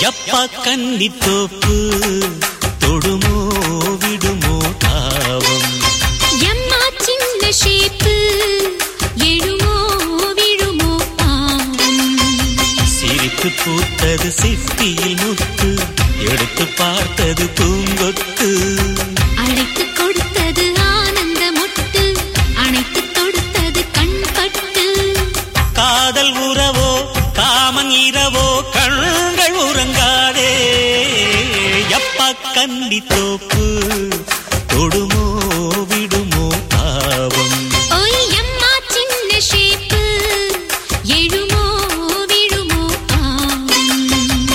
எப்பா கன்னி தோப்பு தொடுமோ விடுமோ தாவம் எம்மா சின்ன ஷேப்பு எழுமோ விழுமோ பாவம் சிரித்து பூத்தது சிப்பியில் முத்து எடுத்து பார்த்தது பூங்கொத்து அழைத்து கொடுத்தது ஆனந்த மொட்டு அணைத்து தொடுத்தது கண்பட்டு காதல் உறவோ காமன் இரவோ கண்கள் உறங்காதே எப்பா கன்னி தோப்பு தொடுமோ விடுமோ தாவம் ஓய் எம்மா சின்ன ஷேப்பு எழுமோ விழுமோ பாவம்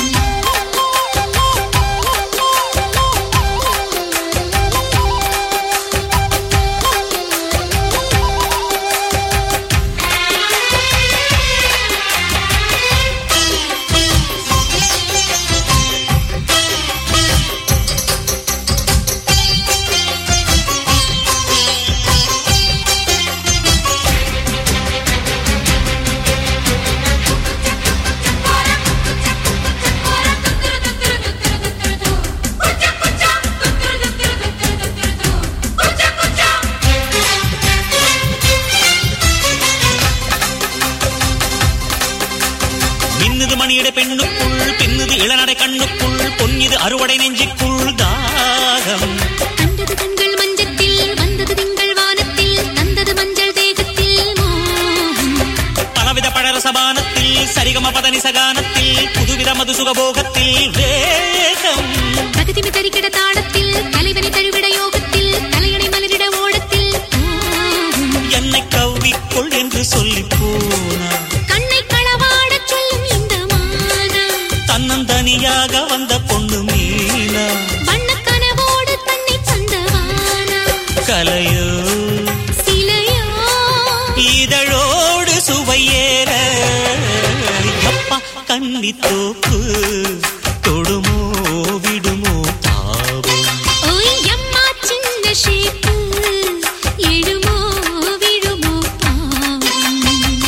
மின்னுது மணியட பெண்ணுக்குள் பின்னுது இளநடை கண்ணுக்குள் பொன்னிது அறுவடை நெஞ்சுக்குள் தாகம் கண்டது கண்கள் மஞ்சத்தில் வந்தது திங்கள் வானத்தில் தந்தது மஞ்சள் தேகத்தில் மோகம் பலவித பழரசபானத்தில் சரிகம பதனி சகானத்தில் புதுவித மது சுகபோகத்தில் வேகம் பிரகதிமி தரிக்கிட தாளத்தில் தலைவனை தழுவிட யோகத்தில் தலையணை மலரிட ஓடத்தில் மோகம். என்னை கவ்விக்கொள் என்று சொல்லி போனா கண்ணை களவாடச் சொல்லும் இந்த மானா தன்னந்தனியாக வந்த பொண்ணு மீனா வண்ணக் கனவோடு தன்னை தந்தவானா கலையோ சிலையோ இதழோடு சுவையேற அப்பா கன்னி தோப்பு தொடுமோ விடுமோ தாவம் ஓய் அம்மா சின்ன ஷேப்பு எழுமோ விழுமோ பாவம்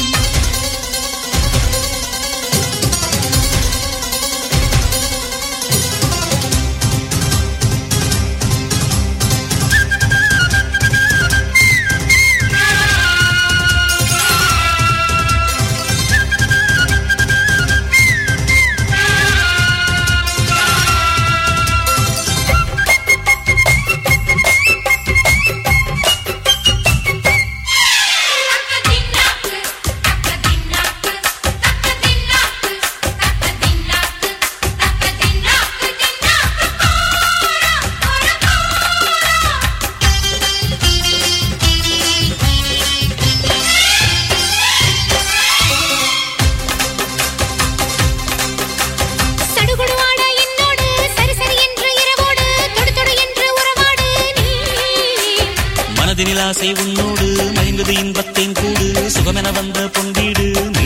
சடுகுடுவாட என்னோடு சரி சரி என்று இரவோடு தொடு தொடு என்று உறவாடு நீ மனதினில் ஆசை உன்னோடு மறைந்தது இன்பத்தின் கூடு சுகமென வந்த பொங்கீடு நீ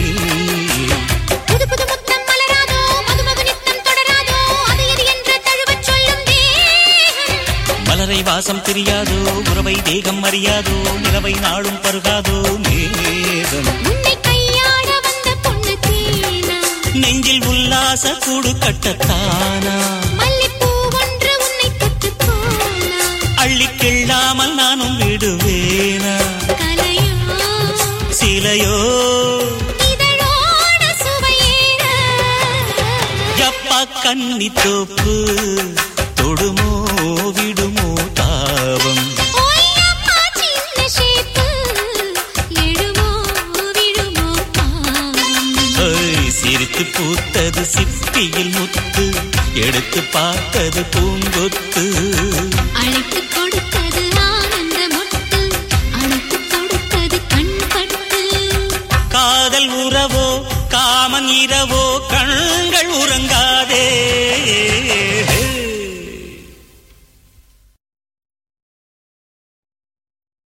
புது புது முத்தம் மலராதோ மதுமகு நித்தம் தொடராதோ அது இது என்று தழுவச் சொல்லும் தேகம் மலரை வாசம் தெரியாதோ உறவை தேகம் அறியாதோ நிலவை நாளும் பருகாதோ மேகம் உன்னை கையாட வந்த பொண்ணு தேனா நெஞ்சில் உல்லாச கூடு கட்டத்தானா மல்லிப்பூ ஒன்று உன்னை தொட்டு போனா அள்ளி கிள்ளாமல் நானும் விடுவேனா கலையோ சிலையோ இதழோட சுவையேற எப்பா கன்னி தோப்பு தொடுமோ விடுமோ தாவம் ஓய் அம்மா சின்ன ஷேப்பு எழுமோ விழுமோ பாவம் ஐய், சிரித்து பூத்தது சிப்பியில் முத்து எடுத்து பார்த்தது பூங்கொத்து அழைத்து கொடுத்தது ஆனந்த மொட்டு அழைத்து கொடுத்தது கண்பட்டு காதல் உறவோ காமன் இரவோ கண்கள் உறங்கா